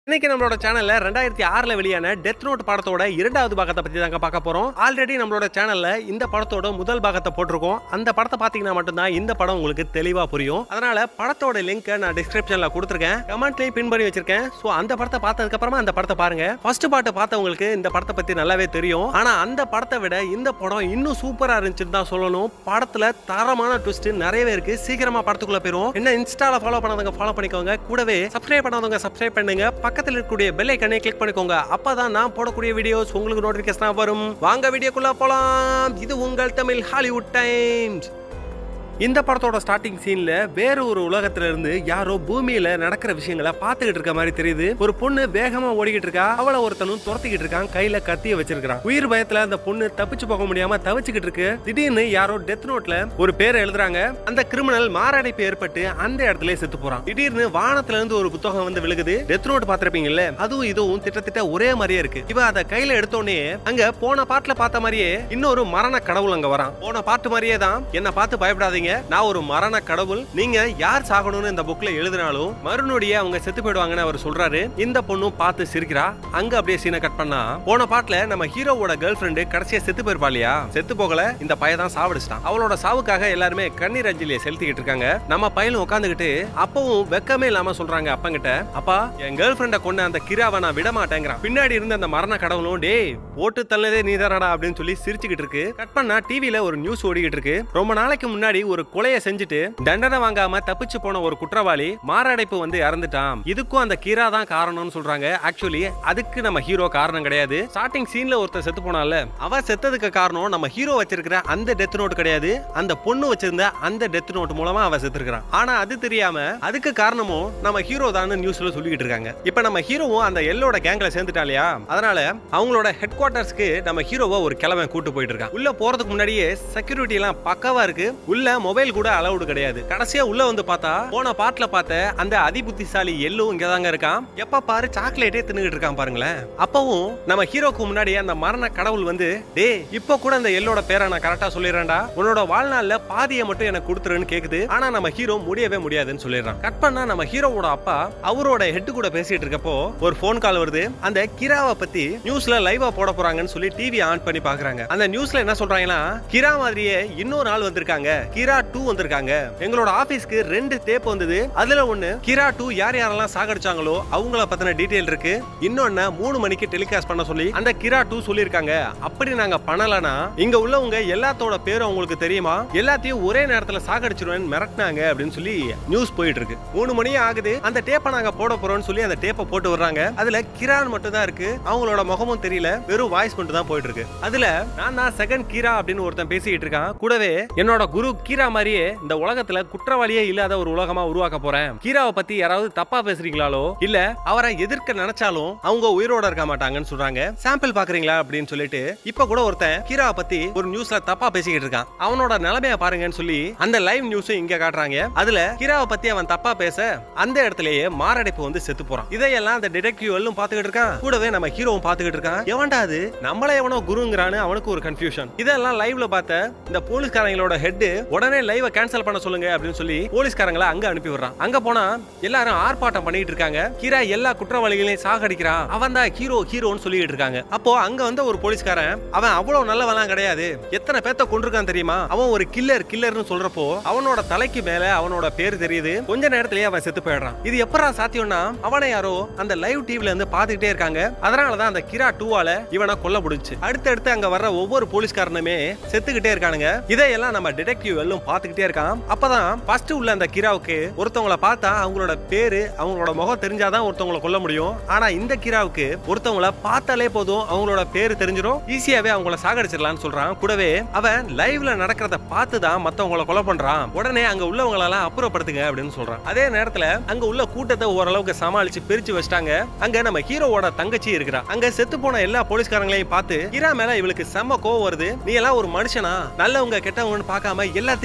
இன்னைக்கு நம்மளோட சேனல்ல ரெண்டாயிரத்தி ஆறுல வெளியான டெத் நோட் படத்தோட இரண்டாவது பாகத்தை பத்தி தாங்க பார்க்க போறோம் ஆல்ரெடி நம்மளோட சேனல்ல இந்த படத்தோட முதல் பாகத்தை போட்டிருக்கோம் அந்த படத்தை பாத்தீங்கன்னா மட்டும்தான் இந்த படம் உங்களுக்கு தெளிவா புரியும் அதனால படத்தோட லிங்க் நான் டிஸ்கிரிப்ஷன்ல கொடுத்துருக்கேன் கமெண்ட்லயும் பின் பண்ணி வச்சிருக்கேன் சோ அந்த படத்தை பார்த்ததுக்கு அப்புறமா அந்த படத்தை பாருங்க ஃபர்ஸ்ட் பாட்டு பார்த்தவங்களுக்கு இந்த படத்தை பத்தி நல்லாவே தெரியும் ஆனா அந்த படத்தை விட இந்த படம் இன்னும் சூப்பரா இருந்துச்சுன்னு தான் சொல்லணும் படத்துல தரமான ட்விஸ்ட் நிறையவே இருக்கு சீக்கிரமா படத்துக்குள்ள போயிரும் என்ன இன்ஸ்டால ஃபாலோ பண்ணாதவங்க ஃபாலோ பண்ணிக்கோங்க கூடவே சப்ஸ்கிரைப் பண்ணாதவங்க சப்ஸ்கிரைப் பண்ணுங்க பக்கத்துல இருக்கக்கூடிய பெல் ஐக்கனை கிளிக் பண்ணிக்கோங்க அப்பதான் நான் போடக்கூடிய வீடியோஸ் உங்களுக்கு நோட்டிபிகேஷனா வரும் வாங்க வீடியோக்குள்ள போலாம் இது உங்கள் தமிழ் ஹாலிவுட் டைம்ஸ் இந்த படத்தோட ஸ்டார்டிங் சீன்ல வேற ஒரு உலகத்துல இருந்து யாரோ பூமியில நடக்கிற விஷயங்களை பார்த்துக்கிட்டு இருக்க மாதிரி தெரியுது ஒரு பொண்ணு வேகமா ஓடிக்கிட்டு இருக்கா அவளை ஒருத்தனும் துரத்திக்கிட்டு இருக்கான் கையில கத்திய வச்சிருக்கான் உயிர் பயத்துல அந்த பொண்ணு தப்பிச்சு போக முடியாம தவிச்சுக்கிட்டு இருக்கு திடீர்னு யாரோ டெத் நோட்ல ஒரு பேரை எழுதுறாங்க அந்த கிரிமினல் மாரடைப்பு ஏற்பட்டு அந்த இடத்துல செத்து போறான் திடீர்னு வானத்துல இருந்து ஒரு புத்தகம் வந்து விழுகுது டெத் நோட் பாத்திருப்பீங்கல்ல அதுவும் இதுவும் திட்டத்திட்ட ஒரே மாதிரியே இருக்கு இவ அதை கையில எடுத்தோடனே அங்க போன பாட்டுல பார்த்த மாதிரியே இன்னொரு மரண கடவுள் அங்க வரான் போன பாட்டு மாதிரியே தான் என்ன பார்த்து பயப்படாதீங்க நான் ஒரு மரண கடவுள் நீங்க யார் சாகணும்னு இந்த புக்ல எழுதினாலும் மறுநொடியே அவங்க செத்து போயிடுவாங்கன்னு அவர் சொல்றாரு இந்த பொண்ணும் பார்த்து சிரிக்கிறா அங்க அப்படியே சீனை கட் பண்ணா போன பாட்டுல நம்ம ஹீரோவோட கேர்ள் ஃபிரெண்டு கடைசியா செத்து போயிருப்பா இல்லையா செத்து போகல இந்த பையன் தான் சாவடிச்சிட்டான் அவளோட சாவுக்காக எல்லாருமே கண்ணீர் அஞ்சலியை செலுத்திக்கிட்டு இருக்காங்க நம்ம பையனும் உட்காந்துக்கிட்டு அப்பவும் வெக்கமே இல்லாம சொல்றாங்க அப்பங்கிட்ட அப்பா என் கேர்ள் ஃபிரெண்ட கொண்ட அந்த கிராவை நான் விட மாட்டேங்கிறான் பின்னாடி இருந்த அந்த மரண கடவுளும் டேய் போட்டு தள்ளதே நீதானடா அப்படின்னு சொல்லி சிரிச்சுக்கிட்டு இருக்கு கட் பண்ணா டிவில ஒரு நியூஸ் ஓடிக்கிட்டு இருக்கு ரொம்ப நாளைக்கு முன்னாடி ஒரு கொலையை செஞ்சுட்டு தண்டனை வாங்காம தப்பிச்சு போன ஒரு குற்றவாளி மாரடைப்பு வந்து இறந்துட்டான் இதுக்கும் அந்த கீரா தான் காரணம்னு சொல்றாங்க ஆக்சுவலி அதுக்கு நம்ம ஹீரோ காரணம் கிடையாது ஸ்டார்டிங் சீன்ல ஒருத்தர் செத்து போனால அவ செத்ததுக்கு காரணம் நம்ம ஹீரோ வச்சிருக்கிற அந்த டெத் நோட் கிடையாது அந்த பொண்ணு வச்சிருந்த அந்த டெத் நோட் மூலமா அவ செத்துருக்கான் ஆனா அது தெரியாம அதுக்கு காரணமும் நம்ம ஹீரோ தான் நியூஸ்ல சொல்லிக்கிட்டு இருக்காங்க இப்ப நம்ம ஹீரோவும் அந்த எல்லோட கேங்ல சேர்ந்துட்டா இல்லையா அதனால அவங்களோட ஹெட் குவார்டர்ஸ்க்கு நம்ம ஹீரோவை ஒரு கிழமை கூட்டு போயிட்டு இருக்கான் உள்ள போறதுக்கு முன்னாடியே செக்யூரிட்டி எல்லாம் பக்காவா இருக்கு உள்ள மொபைல் கூட அலௌடு கிடையாது கடைசியா உள்ள வந்து பார்த்தா போன பாட்டுல பார்த்த அந்த அதிபுத்திசாலி எல்லோ இங்க தாங்க இருக்கான் எப்ப பாரு சாக்லேட்டே தின்னுகிட்டு இருக்கான் பாருங்களேன் அப்பவும் நம்ம ஹீரோக்கு முன்னாடி அந்த மரண கடவுள் வந்து டே இப்ப கூட அந்த எல்லோட பேரை நான் கரெக்டா சொல்லிடுறேன்டா உன்னோட வாழ்நாள்ல பாதியை மட்டும் எனக்கு கொடுத்துருன்னு கேக்குது ஆனா நம்ம ஹீரோ முடியவே முடியாதுன்னு சொல்லிடுறான் கட் பண்ணா நம்ம ஹீரோவோட அப்பா அவரோட ஹெட் கூட பேசிட்டு இருக்கப்போ ஒரு ஃபோன் கால் வருது அந்த கிராவை பத்தி நியூஸ்ல லைவா போட போறாங்கன்னு சொல்லி டிவி ஆன் பண்ணி பாக்குறாங்க அந்த நியூஸ்ல என்ன சொல்றாங்கன்னா கிரா மாதிரியே இன்னொரு ஆள் வந்திருக்காங்க கிரா டூ வந்திருக்காங்க எங்களோட ஆபீஸ்க்கு ரெண்டு டேப் வந்தது அதுல ஒண்ணு கிரா டூ யார் யாரெல்லாம் சாகடிச்சாங்களோ அவங்கள பத்தின டீடைல் இருக்கு இன்னொன்னு மூணு மணிக்கு டெலிகாஸ்ட் பண்ண சொல்லி அந்த கிரா டூ சொல்லிருக்காங்க அப்படி நாங்க பண்ணலனா இங்க உள்ளவங்க எல்லாத்தோட பேரும் உங்களுக்கு தெரியுமா எல்லாத்தையும் ஒரே நேரத்துல சாகடிச்சிருவேன் மிரட்டினாங்க அப்படின்னு சொல்லி நியூஸ் போயிட்டு இருக்கு மூணு மணி ஆகுது அந்த டேப்பை நாங்க போட போறோம்னு சொல்லி அந்த டேப்பை போட்டு வர்றாங்க அதுல கிரான் மட்டும் தான் இருக்கு அவங்களோட முகமும் தெரியல வெறும் வாய்ஸ் மட்டும் தான் போயிட்டு இருக்கு அதுல நான் தான் செகண்ட் கீரா அப்படின்னு ஒருத்தன் பேசிக்கிட்டு இருக்கான் கூடவே என்னோட குரு கீரா மாதிரியே இந்த உலகத்துல குற்றவாளியே இல்லாத ஒரு உலகமா உருவாக்க போறேன் கீராவை பத்தி யாராவது தப்பா பேசுறீங்களாலோ இல்ல அவரை எதிர்க்க நினைச்சாலும் அவங்க உயிரோட இருக்க மாட்டாங்கன்னு சொல்றாங்க சாம்பிள் பாக்குறீங்களா அப்படின்னு சொல்லிட்டு இப்ப கூட ஒருத்தன் கீராவை பத்தி ஒரு நியூஸ்ல தப்பா பேசிக்கிட்டு இருக்கான் அவனோட நிலைமைய பாருங்கன்னு சொல்லி அந்த லைவ் நியூஸும் இங்க காட்டுறாங்க அதுல கீராவை பத்தி அவன் தப்பா பேச அந்த இடத்துலயே மாரடைப்பு வந்து செத்து போறான் இதையெல்லாம் அந்த டிடெக்டிவ் எல்லாம் பாத்துக்கிட்டு இருக்கான் கூடவே நம்ம ஹீரோவும் பாத்துக்கிட்டு இருக்கான் எவன்டா அது நம்மள எவனோ குருங்கிறான்னு அவனுக்கு ஒரு கன்ஃபியூஷன் இதெல்லாம் லைவ்ல பார்த்த இந்த போலீஸ்காரங்களோட ஹெட் உடனே லைவ கேன்சல் பண்ண சொல்லுங்க அப்படின்னு சொல்லி போலீஸ்காரங்களை அங்க அனுப்பி விடுறான் அங்க போனா எல்லாரும் ஆர்ப்பாட்டம் பண்ணிட்டு இருக்காங்க கீரா எல்லா குற்றவாளிகளையும் சாகடிக்கிறான் அவன் தான் ஹீரோ ஹீரோன்னு சொல்லிட்டு இருக்காங்க அப்போ அங்க வந்த ஒரு போலீஸ்காரன் அவன் அவ்வளவு நல்லவெல்லாம் கிடையாது எத்தனை பேத்த கொண்டிருக்கான் தெரியுமா அவன் ஒரு கில்லர் கில்லர்னு சொல்றப்போ அவனோட தலைக்கு மேல அவனோட பேர் தெரியுது கொஞ்ச நேரத்திலேயே அவன் செத்து போயிடுறான் இது எப்படா சாத்தியம்னா அவனை யாரோ அந்த லைவ் டிவில இருந்து பாத்துக்கிட்டே இருக்காங்க அதனாலதான் அந்த கிரா டூவால இவனை கொல்ல முடிஞ்சு அடுத்தடுத்து அங்க வர்ற ஒவ்வொரு போலீஸ்காரனுமே செத்துக்கிட்டே இருக்கானுங்க இதையெல்லாம் நம்ம டிடெக்டிவ் எல்லாம் பாத்துக்கிட்டே இருக்கான் அப்பதான் ஃபர்ஸ்ட் உள்ள அந்த கிராவுக்கு ஒருத்தவங்கள பார்த்தா அவங்களோட பேரு அவங்களோட முகம் தெரிஞ்சாதான் ஒருத்தவங்கள கொல்ல முடியும் ஆனா இந்த கிராவுக்கு ஒருத்தவங்கள பார்த்தாலே போதும் அவங்களோட பேரு தெரிஞ்சிடும் ஈஸியாவே அவங்கள சாகடிச்சிடலாம்னு சொல்றான் கூடவே அவன் லைவ்ல நடக்கிறத பார்த்து தான் மத்தவங்கள கொலை பண்றான் உடனே அங்க உள்ளவங்களெல்லாம் அப்புறப்படுத்துங்க அப்படின்னு சொல்றான் அதே நேரத்துல அங்க உள்ள கூட்டத்தை ஓரளவுக்கு சமாளிச்சு பிரிச்சு வச்சிட்டாங்க அங்க நம்ம ஹீரோவோட தங்கச்சி இருக்கிறா அங்க செத்து போன எல்லா போலீஸ்காரங்களையும் பார்த்து ஹீரா மேல இவளுக்கு செம்ம கோவம் வருது நீ எல்லாம் ஒரு மனுஷனா நல்லவங்க கெட்டவங்கன்னு பார்க்காம எல்லாத்தையும்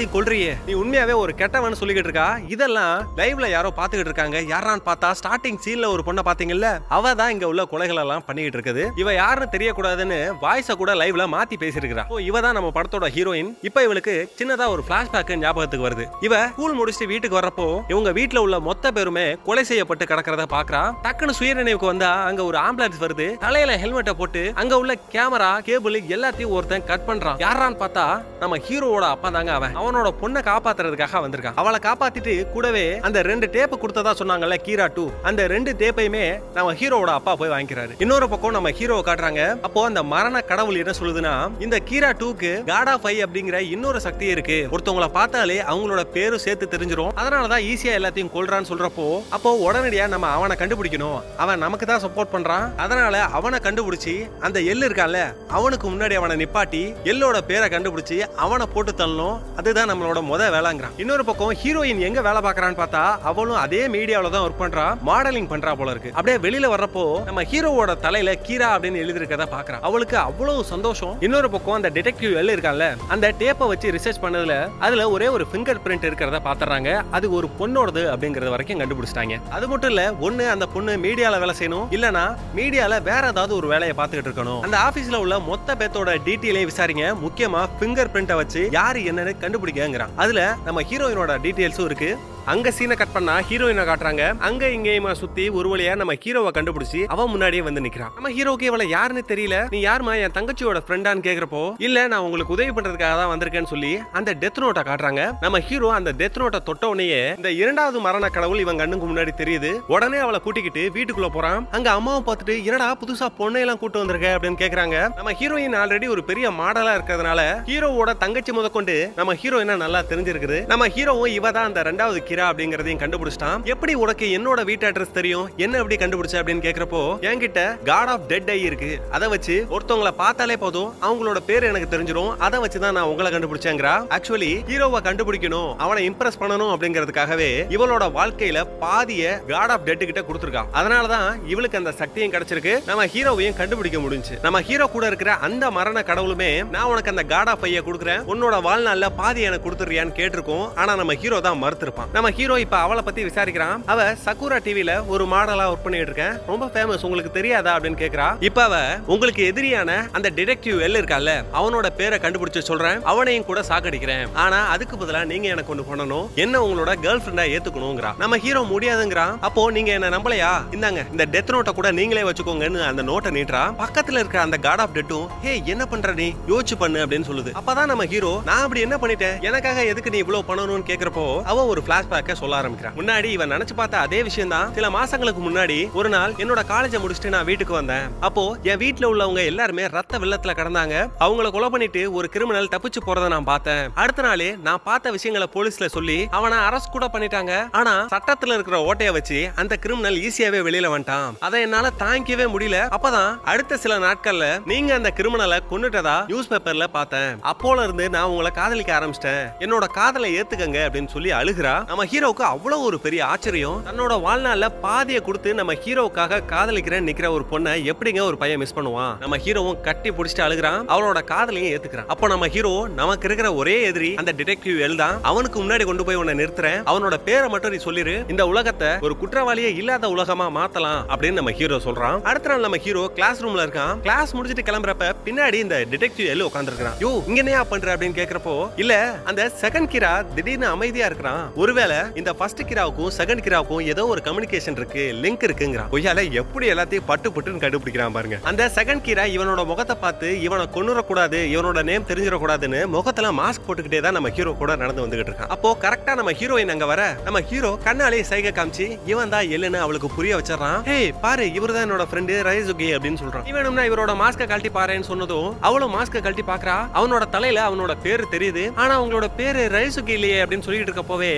எல்லாத்தையும் கொல்றியே நீ உண்மையாவே ஒரு கெட்டவன் சொல்லிக்கிட்டு இருக்கா இதெல்லாம் லைவ்ல யாரோ பாத்துக்கிட்டு இருக்காங்க யாரான்னு பார்த்தா ஸ்டார்டிங் சீன்ல ஒரு பொண்ணை பாத்தீங்கல்ல அவ தான் இங்க உள்ள கொலைகள் எல்லாம் பண்ணிக்கிட்டு இருக்குது இவ யாருன்னு தெரியக்கூடாதுன்னு வாய்ஸ கூட லைவ்ல மாத்தி பேசியிருக்கிறா ஓ இவ தான் நம்ம படத்தோட ஹீரோயின் இப்ப இவளுக்கு சின்னதா ஒரு பிளாஷ்பேக் ஞாபகத்துக்கு வருது இவ ஸ்கூல் முடிச்சுட்டு வீட்டுக்கு வரப்போ இவங்க வீட்ல உள்ள மொத்த பேருமே கொலை செய்யப்பட்டு கிடக்கிறத பாக்குறா டக்குன்னு சுயநினைவுக்கு வந்தா அங்க ஒரு ஆம்புலன்ஸ் வருது தலையில ஹெல்மெட்டை போட்டு அங்க உள்ள கேமரா கேபிள் எல்லாத்தையும் ஒருத்தன் கட் பண்றான் யாரான்னு பார்த்தா நம்ம ஹீரோவோட அப்பா தாங்க அவன் அவனோட பொண்ணை காப்பாத்துறதுக்காக வந்திருக்கான் அவளை காப்பாத்திட்டு கூடவே அந்த ரெண்டு டேப் கொடுத்ததா சொன்னாங்கல்ல கீரா டூ அந்த ரெண்டு டேப்பையுமே நம்ம ஹீரோவோட அப்பா போய் வாங்கிக்கிறாரு இன்னொரு பக்கம் நம்ம ஹீரோவை காட்டுறாங்க அப்போ அந்த மரண கடவுள் என்ன சொல்லுதுன்னா இந்த கீரா டூக்கு காடா ஃபை அப்படிங்கிற இன்னொரு சக்தி இருக்கு ஒருத்தவங்கள பார்த்தாலே அவங்களோட பேரும் சேர்த்து தெரிஞ்சிரும் அதனாலதான் ஈஸியா எல்லாத்தையும் கொல்றான்னு சொல்றப்போ அப்போ உடனடியா நம்ம அவனை கண்டுபிடிக்கணும் அவன் நமக்கு தான் சப்போர்ட் பண்றான் அதனால அவனை கண்டுபிடிச்சு அந்த எள்ளு இருக்கான்ல அவனுக்கு முன்னாடி அவனை நிப்பாட்டி எல்லோட பேரை கண்டுபிடிச்சு அவனை போட்டு தள்ளணும் அதுதான் நம்மளோட முத வேலைங்கிறான் இன்னொரு பக்கம் ஹீரோயின் எங்க வேலை பார்க்கறான்னு பார்த்தா அவளும் அதே மீடியாவில தான் ஒர்க் பண்றா மாடலிங் பண்றா போல இருக்கு அப்படியே வெளியில வர்றப்போ நம்ம ஹீரோவோட தலையில கீரா அப்படின்னு எழுதி இருக்கதா பாக்குறான் அவளுக்கு அவ்வளவு சந்தோஷம் இன்னொரு பக்கம் அந்த டிடெக்டிவ் எல் இருக்கான்ல அந்த டேப்பை வச்சு ரிசர்ச் பண்ணதுல அதுல ஒரே ஒரு ஃபிங்கர் பிரிண்ட் இருக்கிறத பாத்துறாங்க அது ஒரு பொண்ணோடது அப்படிங்கறது வரைக்கும் கண்டுபிடிச்சிட்டாங்க அது மட்டும் இல்ல ஒண்ணு அந்த பொண்ணு மீடியால வேலை செய்யணும் இல்லனா மீடியால வேற ஏதாவது ஒரு வேலையை பார்த்துக்கிட்டு இருக்கணும் அந்த ஆபீஸ்ல உள்ள மொத்த பேத்தோட டீட்டெயிலையும் விசாரிங்க முக்கியமா ஃபிங்கர் பிரிண்ட்டை வச்சு யாரு என்னன்னு கண்டுபிடிக்கங்கிறான் அதுல நம்ம ஹீரோயினோட டீட்டெயில்ஸும் இருக்கு அங்க சீனை கட் பண்ணா ஹீரோயினை காட்டுறாங்க அங்க இங்கேயுமா சுத்தி ஒரு வழியா நம்ம ஹீரோவை கண்டுபிடிச்சு அவன் முன்னாடியே வந்து நிக்கிறான் நம்ம ஹீரோக்கு இவள யாருன்னு தெரியல நீ யாருமா என் தங்கச்சியோட ஃப்ரெண்டான்னு கேக்குறப்போ இல்ல நான் உங்களுக்கு உதவி பண்றதுக்காக தான் வந்திருக்கேன்னு சொல்லி அந்த டெத் நோட்டை காட்டுறாங்க நம்ம ஹீரோ அந்த டெத் நோட்டை தொட்ட உடனே இந்த இரண்டாவது மரண கடவுள் இவன் கண்ணுக்கு முன்னாடி தெரியுது உடனே அவளை கூட்டிக்கிட்டு வீட்டுக்குள்ள போறான் அங்க அம்மாவை பார்த்துட்டு என்னடா புதுசா பொண்ணை எல்லாம் கூட்டு வந்திருக்க அப்படின்னு கேக்குறாங்க நம்ம ஹீரோயின் ஆல்ரெடி ஒரு பெரிய மாடலா இருக்கிறதுனால ஹீரோவோட தங்கச்சி முதற்கொண்டு நம்ம ஹீரோயினா நல்லா தெரிஞ்சிருக்குது நம்ம ஹீரோவும் இவ தான் அந்த ரெண்டாவது கிரா அப்படிங்கறதையும் கண்டுபிடிச்சிட்டான் எப்படி உனக்கு என்னோட வீட்டு அட்ரஸ் தெரியும் என்ன எப்படி கண்டுபிடிச்ச அப்படின்னு கேக்குறப்போ என்கிட்ட காட் ஆஃப் டெட் ஐ இருக்கு அதை வச்சு ஒருத்தவங்கள பார்த்தாலே போதும் அவங்களோட பேர் எனக்கு தெரிஞ்சிரும் அதை வச்சு தான் நான் உங்களை கண்டுபிடிச்சேங்கிறா ஆக்சுவலி ஹீரோவை கண்டுபிடிக்கணும் அவனை இம்ப்ரெஸ் பண்ணணும் அப்படிங்கிறதுக்காகவே இவளோட வாழ்க்கையில பாதிய காட் ஆஃப் டெட் கிட்ட கொடுத்துருக்கான் அதனாலதான் இவளுக்கு அந்த சக்தியும் கிடைச்சிருக்கு நம்ம ஹீரோவையும் கண்டுபிடிக்க முடிஞ்சு நம்ம ஹீரோ கூட இருக்கிற அந்த மரண கடவுளுமே நான் உனக்கு அந்த காட் ஆஃப் ஐய கொடுக்குறேன் உன்னோட வாழ்நாள்ல பாதி எனக்கு கொடுத்துறியான்னு கேட்டிருக்கோம் ஆனா நம்ம ஹீரோ தான் மறுத்திருப்பான் நம்ம ஹீரோ இப்ப அவளை பத்தி விசாரிக்கிறான் அவ சக்குரா டிவில ஒரு மாடலா ஒர்க் பண்ணிட்டு இருக்கேன் ரொம்ப ஃபேமஸ் உங்களுக்கு தெரியாதா அப்படின்னு கேக்குறா இப்ப அவ உங்களுக்கு எதிரியான அந்த டிடெக்டிவ் எல் இருக்கால அவனோட பேரை கண்டுபிடிச்சு சொல்றேன் அவனையும் கூட சாக்கடிக்கிறேன் ஆனா அதுக்கு பதிலா நீங்க எனக்கு ஒண்ணு பண்ணணும் என்ன உங்களோட கேர்ள் ஃபிரெண்டா ஏத்துக்கணுங்கிறா நம்ம ஹீரோ முடியாதுங்கிறான் அப்போ நீங்க என்ன நம்பலையா இந்தாங்க இந்த டெத் நோட்டை கூட நீங்களே வச்சுக்கோங்கன்னு அந்த நோட்டை நீட்டுறா பக்கத்துல இருக்கிற அந்த காட் ஆஃப் டெட்டும் ஹே என்ன பண்ற நீ யோசிச்சு பண்ணு அப்படின்னு சொல்லுது அப்பதான் நம்ம ஹீரோ நான் அப்படி என்ன பண்ணிட்டேன் எனக்காக எதுக்கு நீ இவ்வளவு பண்ணணும்னு கேக்குறப்போ அவ ஒரு பிளாஷ்பேக்க சொல்ல ஆரம்பிக்கிறான் முன்னாடி இவன் நினைச்சு பார்த்த அதே விஷயம் தான் சில மாசங்களுக்கு முன்னாடி ஒரு நாள் என்னோட காலேஜை முடிச்சுட்டு நான் வீட்டுக்கு வந்தேன் அப்போ என் வீட்ல உள்ளவங்க எல்லாருமே ரத்த வெள்ளத்துல கிடந்தாங்க அவங்கள கொலை பண்ணிட்டு ஒரு கிரிமினல் தப்பிச்சு போறத நான் பார்த்தேன் அடுத்த நாளே நான் பார்த்த விஷயங்களை போலீஸ்ல சொல்லி அவனை அரெஸ்ட் கூட பண்ணிட்டாங்க ஆனா சட்டத்துல இருக்கிற ஓட்டைய வச்சு அந்த கிரிமினல் ஈஸியாவே வெளியில வந்துட்டான் அதை என்னால தாங்கிக்கவே முடியல அப்பதான் அடுத்த சில நாட்கள்ல நீங்க அந்த கிரிமினலை கொன்னுட்டதா நியூஸ் பேப்பர்ல பார்த்தேன் அப்போல இருந்து நான் உங்களை காதலிக்க ஆரம்பிச்சிட்டேன் என்னோட காதலை ஏத்துக்கங்க அப்படின்னு சொல்லி அழுகிறா நம்ம ஹீரோவுக்கு அவ்வளவு ஒரு பெரிய ஆச்சரியம் தன்னோட வாழ்நாள்ல பாதியை கொடுத்து நம்ம ஹீரோவுக்காக காதலிக்கிறேன் நிக்கிற ஒரு பொண்ணை எப்படிங்க ஒரு பையன் மிஸ் பண்ணுவான் நம்ம ஹீரோவும் கட்டி பிடிச்சிட்டு அழுகிறான் அவளோட காதலையும் ஏத்துக்கிறான் அப்போ நம்ம ஹீரோ நமக்கு இருக்கிற ஒரே எதிரி அந்த டிடெக்டிவ் எல் தான் அவனுக்கு முன்னாடி கொண்டு போய் உன்னை நிறுத்துறேன் அவனோட பேரை மட்டும் நீ சொல்லிரு இந்த உலகத்தை ஒரு குற்றவாளியே இல்லாத உலகமா மாத்தலாம் அப்படின்னு நம்ம ஹீரோ சொல்றான் அடுத்த நாள் நம்ம ஹீரோ கிளாஸ் ரூம்ல இருக்கான் கிளாஸ் முடிச்சிட்டு கிளம்புறப்ப பின்னாடி இந்த டிடெக்டிவ் எல் உட்காந்துருக்கான் யோ இங்க என்னையா பண்ற அப்படின்னு கேக்குறப்போ இல்ல அந்த செகண்ட் கிரா திடீர்னு அமைதியா இருக்கிறான் ஒருவேளை இந்த ஃபர்ஸ்ட் கிராவுக்கும் செகண்ட் கிராவுக்கும் ஏதோ ஒரு கம்யூனிகேஷன் இருக்கு லிங்க் இருக்குங்கிறான் பொய்யால எப்படி எல்லாத்தையும் பட்டு பட்டுன்னு கண்டுபிடிக்கிறான் பாருங்க அந்த செகண்ட் கீரா இவனோட முகத்தை பார்த்து இவனை கொன்னுறக்கூடாது இவனோட நேம் தெரிஞ்சிடக்கூடாதுன்னு முகத்துல மாஸ்க் போட்டுக்கிட்டே தான் நம்ம ஹீரோ கூட நடந்து வந்துகிட்டு இருக்கான் அப்போ கரெக்டா நம்ம ஹீரோயின் அங்க வர நம்ம ஹீரோ கண்ணாலே சைகை காமிச்சு இவன் தான் எல்லுன்னு அவளுக்கு புரிய வச்சிடறான் ஹே பாரு இவர் தான் என்னோட ஃப்ரெண்டு ரைசுகி அப்படின்னு சொல்றான் இவனும்னா இவரோட மாஸ்க கழட்டி பாருன்னு சொன்னதும் அவளும் மாஸ்க கழட்டி பாக்குறா அவனோட தலையில அவனோட பேரு தெரியுது ஆனா அவங்களோட பேரு ரைசுகி இல்லையே அப்படின்னு சொல்லிட்டு இருக்கப்போவே நம்ம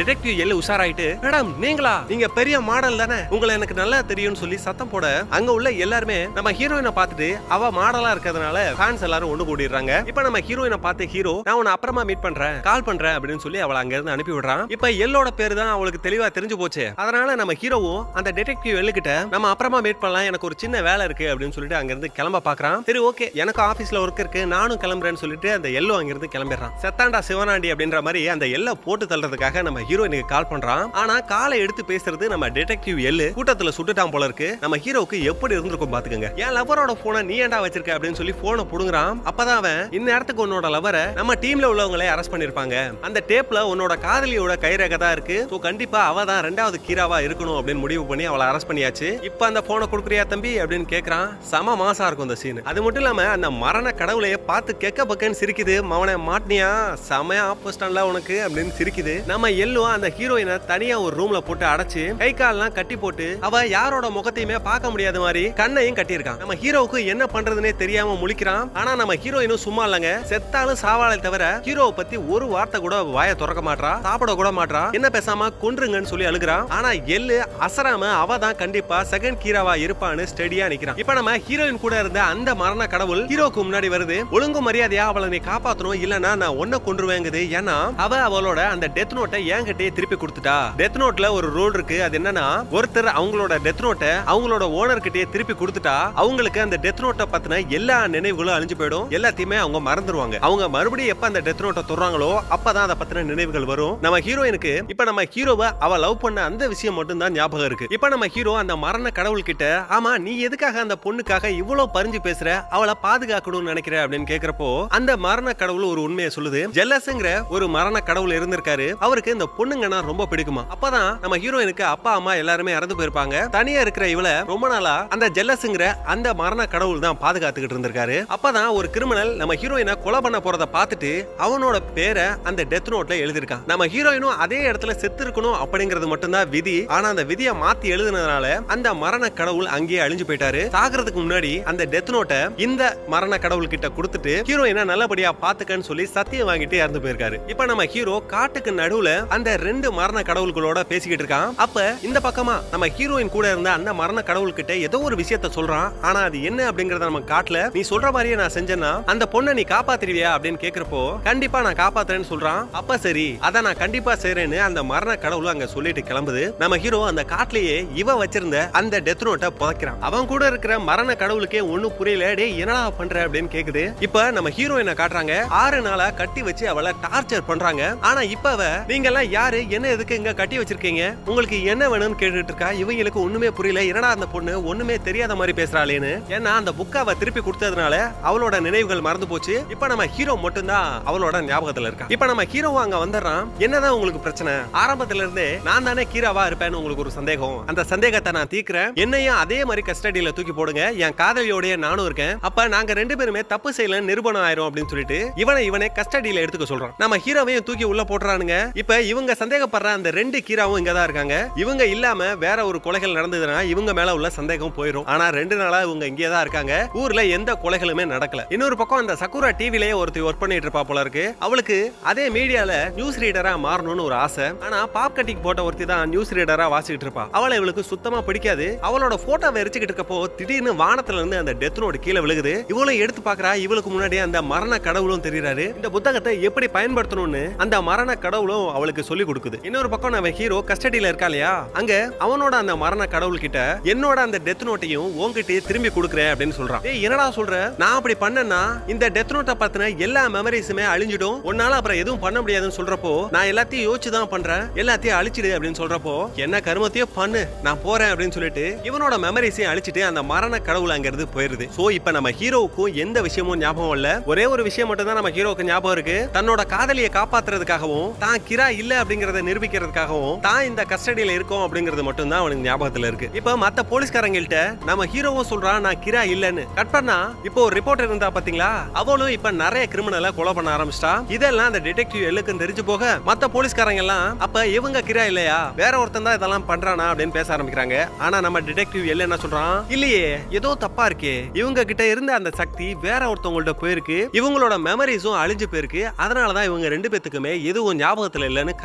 டிடெக்டிவ் எல்லு உஷாராயிட்டு மேடம் நீங்களா நீங்க பெரிய மாடல் தானே உங்களை எனக்கு நல்லா தெரியும்னு சொல்லி சத்தம் போட அங்க உள்ள எல்லாருமே நம்ம ஹீரோயினை பார்த்துட்டு அவ மாடலா இருக்கிறதுனால ஃபேன்ஸ் எல்லாரும் ஒண்ணு கூடிடுறாங்க இப்ப நம்ம ஹீரோயினை பார்த்து ஹீரோ நான் உன்னை அப்புறமா மீட் பண்றேன் கால் பண்றேன் அப்படின்னு சொல்லி அவளை அங்க இருந்து அனுப்பி விடுறான் இப்ப எல்லோட பேரு தான் அவளுக்கு தெளிவா தெரிஞ்சு போச்சு அதனால நம்ம ஹீரோவும் அந்த டிடெக்டிவ் எல்லு கிட்ட நம்ம அப்புறமா மீட் பண்ணலாம் எனக்கு ஒரு சின்ன வேலை இருக்கு அப்படின்னு சொல்லிட்டு அங்க இருந்து கிளம்ப பாக்குறான் சரி ஓகே எனக்கு ஆபீஸ்ல ஒர்க் இருக்கு நானும் கிளம்புறேன்னு சொல்லிட்டு அந்த எல்லோ அங்க இருந்து கிளம்பிடுறான் செத்தாண்டா சிவனாண்டி அப்படின்ற மாதிரி அந்த எல்ல போட்டு தள்ளுறதுக்காக நம்ம ஹீரோயினுக்கு கால் பண்றான் ஆனா காலை எடுத்து பேசுறது நம்ம டிடெக்டிவ் எல்லு கூட்டத்துல சுட்டுட்டான் போல இருக்கு நம்ம ஹீரோவுக்கு எப்படி இருந்திருக்கும் பாத்துக்கங்க என் லவரோட போனை நீ ஏன்டா வச்சிருக்க அப்படின்னு சொல்லி போனை புடுங்குறான் அப்பதான் அவன் இந்நேரத்துக்கு உன்னோட லவரை நம்ம டீம்ல உள்ளவங்களே அரெஸ்ட் பண்ணிருப்பாங்க அந்த டேப்ல உன்னோட காதலியோட கைரேகை தான் இருக்கு சோ கண்டிப்பா அவ தான் ரெண்டாவது கீராவா இருக்கணும் அப்படின்னு முடிவு பண்ணி அவளை அரெஸ்ட் பண்ணியாச்சு இப்ப அந்த போனை கொடுக்குறியா தம்பி அப்படின்னு கேக்குறான் செம மாசா இருக்கும் அந்த சீன் அது மட்டும் இல்லாம அந்த மரண கடவுளைய பார்த்து கெக்க பக்கன்னு சிரிக்குது மவனை மாட்டினியா செமையா ஆப்போசிட்டான்ல உனக்கு அப்படின்னு சிரிக்குது நம்ம எல்லும் அந்த ஹீரோயினை தனியா ஒரு ரூம்ல போட்டு அடைச்சு கை கால்லாம் கட்டி போட்டு அவ யாரோட முகத்தையுமே பார்க்க முடியாத மாதிரி கண்ணையும் கட்டியிருக்கான் நம்ம ஹீரோவுக்கு என்ன பண்றதுனே தெரியாம முழிக்கிறான் ஆனா நம்ம ஹீரோயினும் சும்மா இல்லங்க செத்தாலும் சாவாளை தவிர ஹீரோவை பத்தி ஒரு வார்த்தை கூட வாய திறக்க மாட்றா சாப்பிட கூட மாட்றா என்ன பேசாம கொன்றுங்கன்னு சொல்லி அழுகுறான் ஆனா எள்ளு அசராம அவ தான் கண்டிப்பா செகண்ட் ஹீரோவா இருப்பான்னு ஸ்டெடியா நிக்கிறான் இப்ப நம்ம ஹீரோயின் கூட இருந்த அந்த மரண கடவுள் ஹீரோக்கு முன்னாடி வருது ஒழுங்கு மரியாதையா அவளை நீ காப்பாத்தணும் இல்லனா நான் ஒன்ன கொன்றுவேங்குது ஏன்னா அவ அவளோட அந்த டெத் நோட்டை என்கிட்டயே திருப்பி கொடுத்துட்டா டெத் நோட்ல ஒரு ரூல் இருக்கு அது என்னன்னா ஒருத்தர் அவங்களோட டெத் நோட்டை அவங்களோட ஓனர் கிட்டயே திருப்பி கொடுத்துட்டா அவங்களுக்கு அந்த டெத் நோட்டை பத்தின எல்லா நினைவுகளும் அழிஞ்சு போயிடும் எல்லாத்தையுமே அவங்க மறந்துருவாங்க அவங்க மறுபடியும் எப்ப அந்த டெத் நோட்டை தொடுறாங்களோ அப்பதான் அதை பத்தின நினைவுகள் வரும் நம்ம ஹீரோயினுக்கு இப்ப நம்ம ஹீரோவை அவ லவ் பண்ண அந்த விஷயம் மட்டும் தான் ஞாபகம் இருக்கு இப்ப நம்ம ஹீரோ அந்த மரண கடவுள் கிட்ட ஆமா நீ எதுக்காக அந்த பொண்ணுக்காக இவ்வளவு பறிஞ்சு பேசுற அவளை பாதுகாக்கணும்னு நினைக்கிற அப்படின்னு கேக்குறப்போ அந்த மரண கடவுள் ஒரு உண்மையை சொல்லுது ஜெல்லஸ்ங்கிற ஒரு மரண கடவுள் இருந்திருக்காரு அவருக்கு இந்த பொண்ணுங்கன்னா ரொம்ப பிடிக்குமா அப்பதான் நம்ம ஹீரோயினுக்கு அப்பா அம்மா எல்லாருமே இறந்து போயிருப்பாங்க தனியா இருக்கிற இவள ரொம்ப நாளா அந்த ஜெல்லஸ்ங்கிற அந்த மரண கடவுள் தான் பாதுகாத்துக்கிட்டு இருந்திருக்காரு அப்பதான் ஒரு கிரிமினல் நம்ம ஹீரோயினை கொலை பண்ண போறத பார்த்துட்டு அவனோட பேரை அந்த டெத் நோட்ல எழுதிருக்கான் நம்ம ஹீரோயினும் அதே இடத்துல செத்து இருக்கணும் அப்படிங்கிறது மட்டும்தான் விதி ஆனா அந்த விதியை மாத்தி எழுதுனதுனால அந்த மரண கடவுள் அங்கேயே அழிஞ்சு போயிட்டாரு சாகிறதுக்கு முன்னாடி அந்த டெத் நோட்டை இந்த மரண கடவுள் கிட்ட கொடுத்துட்டு ஹீரோயினை நல்லபடியா பாத்துக்கன்னு சொல்லி சத்தியம் வாங்கிட்டு இறந்து போயிருக்காரு இப்ப நம்ம ஹீரோ காட்டுக்கு நடுவுல அந்த ரெண்டு மரண கடவுள்களோட பேசிக்கிட்டு இருக்கான் அப்ப இந்த பக்கமா நம்ம ஹீரோயின் கூட இருந்த அந்த மரண கடவுள் கிட்ட ஏதோ ஒரு விஷயத்த சொல்றான் ஆனா அது என்ன அப்படிங்கறத நம்ம காட்டல நீ சொல்ற மாதிரியே நான் செஞ்சேன்னா அந்த பொண்ணை நீ காப்பாத்திருவியா அப்படின்னு கேக்குறப்போ கண்டிப்பா நான் காப்பாத்துறேன்னு சொல்றான் அப்ப சரி அத நான் கண்டிப்பா செய்றேன்னு அந்த மரண கடவுள் அங்க சொல்லிட்டு கிளம்புது நம்ம ஹீரோ அந்த காட்டுலயே இவ வச்சிருந்த அந்த டெத் நோட்டை புதைக்கிறான் அவன் கூட இருக்கிற மரண கடவுளுக்கே ஒண்ணும் புரியல டேய் என்னடா பண்ற அப்படின்னு கேக்குது இப்ப நம்ம ஹீரோயினை காட்டுறாங்க ஆறு நாளா கட்டி வச்சு அவளை டார்ச்சர் பண்றாங்க ஆனா இப்ப அவ நீங்க எல்லாம் யாரு என்ன எதுக்கு இங்க கட்டி வச்சிருக்கீங்க உங்களுக்கு என்ன வேணும்னு கேட்டுட்டு இருக்கா இவங்களுக்கு ஒண்ணுமே புரியல என்னடா அந்த பொண்ணு ஒண்ணுமே தெரியாத மாதிரி பேசுறாளேன்னு ஏன்னா அந்த புக்கை அவ திருப்பி கொடுத்ததுனால அவளோட நினைவுகள் மறந்து போச்சு இப்ப நம்ம ஹீரோ மட்டும்தான் அவளோட ஞாபகத்துல இருக்கா இப்ப நம்ம ஹீரோவும் அங்க வந்துடுறான் என்னதான் உங்களுக்கு பிரச்சனை ஆரம்பத்துல இருந்தே நான் தானே கீராவா இருப்பேன்னு உங்களுக்கு ஒரு சந்தேகம் அந்த சந்தேகத்தை நான் தீக்கிறேன் என்னையும் அதே மாதிரி கஸ்டடியில தூக்கி போடுங்க என் காதலியோடய நானும் இருக்கேன் அப்ப நாங்க ரெண்டு பேருமே தப்பு செய்யல நிரூபணம் ஆயிரும் அப்படின்னு சொல்லிட்டு இவனை இவனை கஸ்டடியில எடுத்துக்க சொல்றான் நம்ம ஹீரோவையும் தூக்கி உள்ள போட்டுறானுங்க இப்ப இவங்க சந்தேகப்படுற அந்த ரெண்டு கீராவும் இங்க தான் இருக்காங்க இவங்க இல்லாம வேற ஒரு கொலைகள் நடந்ததுன்னா இவங்க மேல உள்ள சந்தேகம் போயிடும் ஆனா ரெண்டு நாளா இவங்க இங்கே தான் இருக்காங்க ஊர்ல எந்த கொலைகளுமே நடக்கல இன்னொரு பக்கம் அந்த சக்குரா டிவிலேயே ஒருத்தி ஒர்க் பண்ணிட்டு இருப்பா போல இருக்கு அவளுக்கு அதே மீடியால நியூஸ் ரீடரா மாறணும்னு ஒரு ஆசை ஆனா பாப் கட்டிங் போட்ட ஒருத்தி தான் நியூஸ் ரீடரா வாசிக்கிட்டு இருப்பா அவளை இவளுக்கு சுத்தமா பிடிக்காது அவளோட போட்டோவை எரிச்சுக்கிட்டு இருக்கப்போ திடீர்னு வானத்துல இருந்து அந்த டெத் நோட் கீழே விழுகுது இவளும் எடுத்து பாக்குறா இவளுக்கு முன்னாடி அந்த மரண கடவுளும் தெரியுறாரு இந்த புத்தகத்தை எப்படி பயன்படுத்தணும்னு அந்த மரண கடவுளும் அவளுக்கு சொல்லி கொடுக்குது இன்னொரு பக்கம் நம்ம ஹீரோ கஸ்டடியில இருக்கா இல்லையா அங்க அவனோட அந்த மரண கடவுள் கிட்ட என்னோட அந்த டெத் நோட்டையும் உன்கிட்டயே திரும்பி கொடுக்குறேன் அப்படின்னு சொல்றான் ஏய் என்னடா சொல்ற நான் அப்படி பண்ணேன்னா இந்த டெத் நோட்டை பத்தின எல்லா மெமரிஸுமே அழிஞ்சிடும் உன்னால அப்புறம் எதுவும் பண்ண முடியாதுன்னு சொல்றப்போ நான் எல்லாத்தையும் யோசிச்சு தான் பண்றேன் எல்லாத்தையும் அழிச்சிடு அப்படின்னு சொல்றப்போ என்ன கருமத்தையோ பண்ணு நான் போறேன் அப்படின்னு சொல்லிட்டு இவனோட மெமரிஸையும் அழிச்சிட்டு அந்த மரண கடவுள் அங்க இருந்து போயிருது சோ இப்ப நம்ம ஹீரோவுக்கும் எந்த விஷயமும் ஞாபகம் இல்ல ஒரே ஒரு விஷயம் மட்டும் தான் நம்ம ஹீரோவுக்கு ஞாபகம் இருக்கு தன்னோட காதலியை காப்பாத்துறதுக்காகவும் தான் கிரா இல்ல அப்படிங்கறத நிரூபிக்கிறதுக்காகவும் தான் இந்த கஸ்டடியில இருக்கோம் அப்படிங்கறது மட்டும் தான் அவனுக்கு ஞாபகத்துல இருக்கு இப்ப மத்த போலீஸ்காரங்கள்ட்ட நம்ம ஹீரோவும் சொல்றான் நான் கிரா இல்லன்னு கட் பண்ணா இப்போ ஒரு ரிப்போர்ட்டர் இருந்தா பாத்தீங்களா அவளும் இப்ப நிறைய கிரிமினலை கொலை பண்ண ஆரம்பிச்சிட்டா இதெல்லாம் அந்த டிடெக்டிவ் எல்லுக்கும் தெரிஞ்சு போக மத்த போலீஸ்காரங்க எல்லாம் அப்ப இவங்க கிரா இல்லையா வேற ஒருத்தன் தான் இதெல்லாம் பண்றானா அப்படின்னு பேச ஆரம்பிக்கிறாங்க ஆனா நம்ம டிடெக்டிவ் எல் என்ன சொல்றான் இல்லையே ஏதோ தப்பா இருக்கே இவங்க கிட்ட இருந்த அந்த சக்தி வேற ஒருத்தவங்கள்ட்ட போயிருக்கு இவங்களோட மெமரிஸும் அழிஞ்சு போயிருக்கு அதனாலதான் இவங்க ரெண்டு பேத்துக்குமே எதுவும் ஞாபகத்துல இல்லைன்னு